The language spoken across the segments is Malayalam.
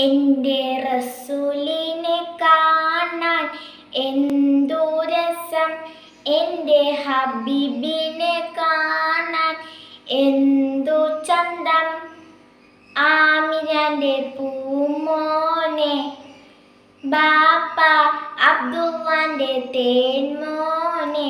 എൻ്റെ റസൂലിനെ കാണാൻ എന്തു രസം എൻ്റെ ഹബീബിനെ കാണാൻ എന്തു ചന്തം ആമിരൻ്റെ പൂമോനെ ബാപ്പ അബ്ദുള്ളാന്റെ തേൻമോനെ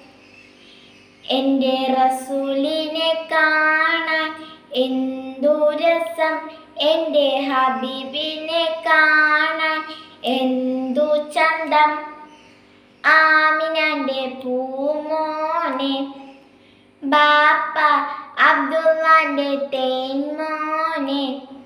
എൻ്റെ റസൂലിനെ കാണാൻ എന്തു രസം എൻ്റെ ഹബീബിനെ കാണാൻ എന്തു ചന്തം ആമിനന്റെ പൂമോനെ ബാപ്പ അബ്ദുള്ളാന്റെ തേൻമോനെ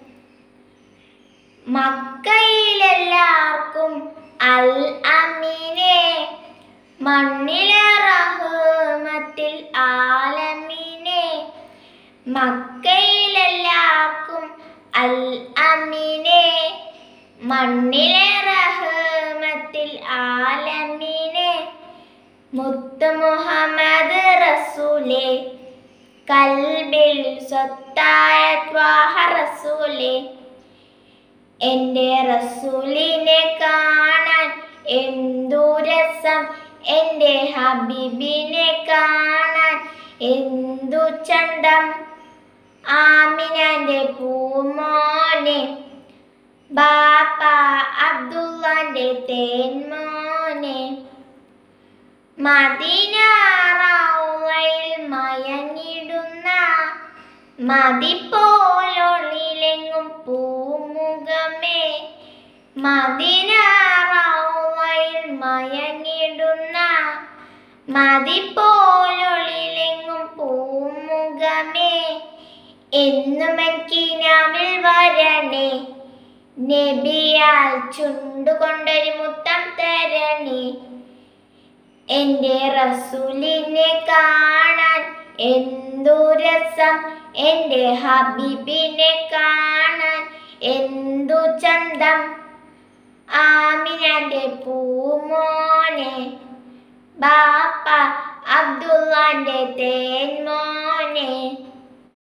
മക്കയിലെല്ലാവർക്കും അൽ അമീനെ മണ്ണിലെ റഹ്മത്തിൽ ആലമീനെ മക്കയിലെല്ലാവർക്കും അൽ അമീനെ മണ്ണിലെ റഹ്മത്തിൽ ആലമീനെ മുത്ത് മുഹമ്മദ് റസൂലെ കൽബിൽ സ്വത്തായ ത്വാഹ റസൂലെ എൻ്റെ റസൂലിനെ കാണാൻ എന്തു രസം എൻ്റെ ഹബീബിനെ കാണാൻ എന്തു ചന്തം ആമിനന്റെ പൂമോനെ ബാപ്പ അബ്ദുള്ളാന്റെ തേൻമോനെ മദീനാറാവയിൽ മയങ്ങിടുന്ന മതിപ്പോലൊളിലെങ്ങും പൂമുഖമേ മദീനാറാവയിൽ മയങ്ങിടുന്ന മതിപ്പോലൊളിലെങ്ങും പൂമുഖമേ എന്നും എനിക്കിനാവിൽ വരണേ നബിയാൽ ചുണ്ടുകൊണ്ടൊരു മുത്തം തരണേ എൻ്റെ റസൂലിനെ കാണാൻ എന്തു രസം എൻ്റെ ഹബീബിനെ കാണാൻ എന്തു ചന്തം ആമിനന്റെ പൂമോനെ ബാപ്പ അബ്ദുള്ളാന്റെ തേൻമോനെ